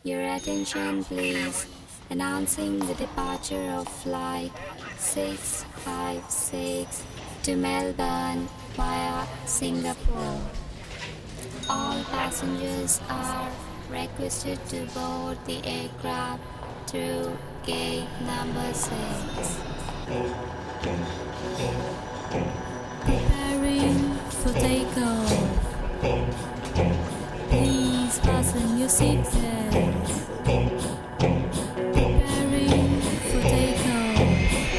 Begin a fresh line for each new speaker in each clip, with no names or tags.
Your attention, please. Announcing the departure of flight 656 to Melbourne via Singapore. All passengers are requested to board the aircraft through gate number 6.
Preparing for takeoff. Please fasten your seatbelts. Preparing for takeoff.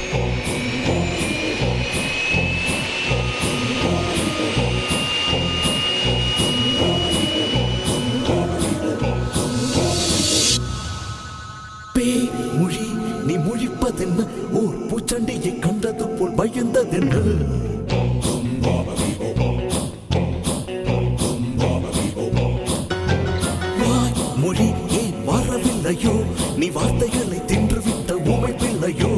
பேய் மொழி நீ மொழிப்பதென்ன ஓர் பூச்சண்டையை கண்டது போல் பயந்ததென்ன வாய் மொழி ஏன் மாறவில்லையோ நீ வார்த்தைகளை தின்றுவிட்ட ஊமை பிள்ளையோ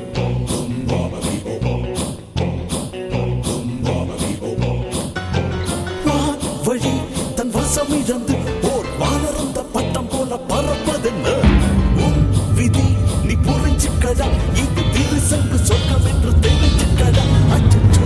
வான் வழி தன் வசம் இழந்து ஓர் வானரந்த பட்டம் போல பறப்பதென்ன உன் விதி நீ புரிஞ்சுக்கடா இது திருசங்கு சொர்க்கம் என்று தெரிஞ்சுக்கடா அச்சச்சோ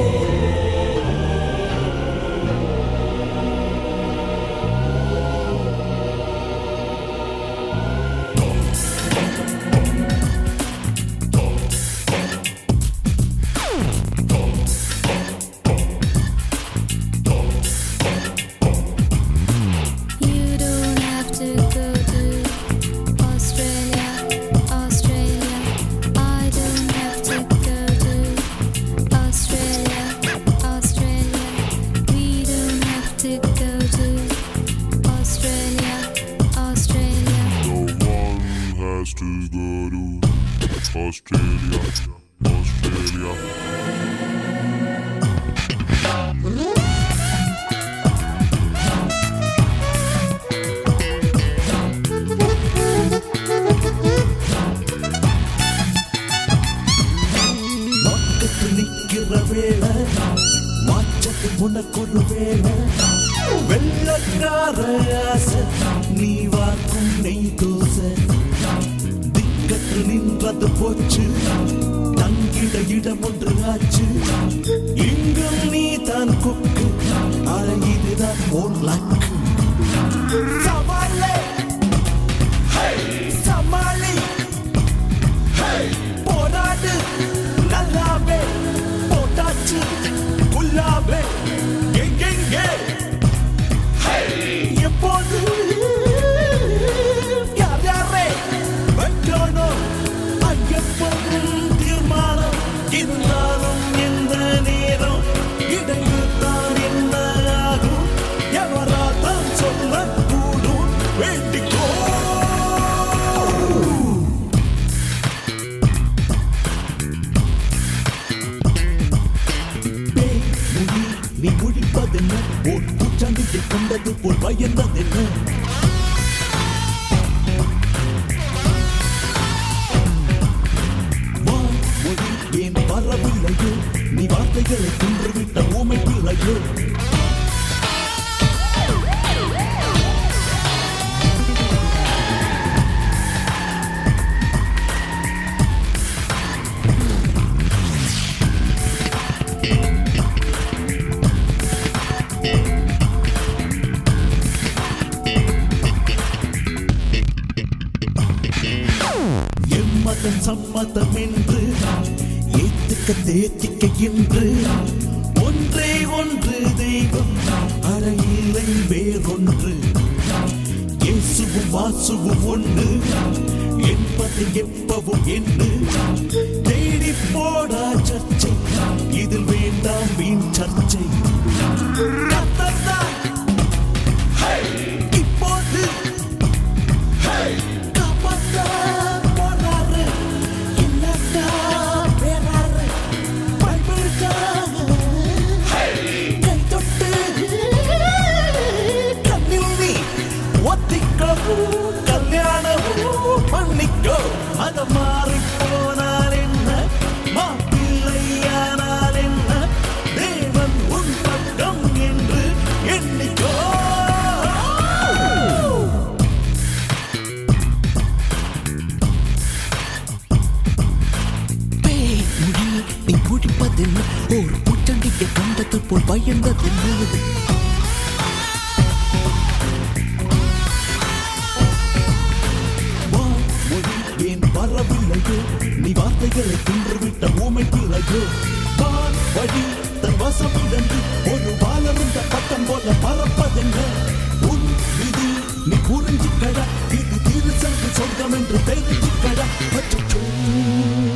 You don't have to go to Australia, Australia. I don't have to go to Australia, Australia. We don't have to go to Australia, Australia.
No one has to go to Australia, Australia.
நாக்கத்து நிக்கிற வேளை மாச்சத்து உனக்கொரு வேளை வெள்ளக்கார ஆசை நீ வாக்கும் நெய் தோசை திக்கற்று நின்றது போச்சு தங்கிட இடம் ஒன்று ஆச்சு இங்கும் நீ தான் கொக்கு ஆனா இதுதான் ஓர் லக்கு சவாலே சமாளி போராடு நல்லாவே போட்டாச்சு குல்லாவே எங்கெங்கே எப்போது யார் யாரே வைக்கணும் ஐயப்பனும் தீர்மானம் இருந்தாலும் எந்த நேரம் இடையில்தான் என்ன ஆகும் எவராதான் சொல்லக்கூடும் வேண்டிக்கோ பேய் மொழி நீ ஒழிப்பதென்ன ஓர் பூச்சாண்டியை கண்டது போல் பயந்ததென்ன வாய் மொழி ஏன் வரவில்லையோ நீ வார்த்தைகளை தின்றுவிட்ட ஊமை பிள்ளையோ எம்மதம் சம்மதம் என்று ஏத்துக்க தேத்திக்க என்று ஒன்றே ஒன்று தெய்வம் அற இல்லை வேறொன்று இயேசுவும் வாசுவும் ஒன்று என்பதை எப்பவும் என்று தேடி போடா சர்ச்சை இதில் வேண்டாம் வீண் சர்ச்சை கர்த்தர்தான் இப்போது காப்பாத்த போறாரு இல்லட்டா வேறாரு பைபிளுக்காக கை தொட்டு கண்ணில் நீ ஒத்திக்கோ கல்யாணமோ பண்ணிக்கோ அத மாறி போனால் என்ன மாப்பிள்ளையானால் என்ன தேவன் உன் பக்கம் என்று என் போல் பயந்தது முழுதும் வான்மொழி ஏன் வரவில்லையோ நீ வார்த்தைகளை தின்றுவிட்ட ஊமை பிள்ளையோ வான் வழி தன் வசம் இழந்து ஒரு வாழருந்த பட்டம் போல பறப்பதென்ன உன் விதி நீ புரிஞ்சுக்கடா இது திருசங்கு சொர்க்கம் என்று தெரிஞ்சுக்கடா அச்சச்சோ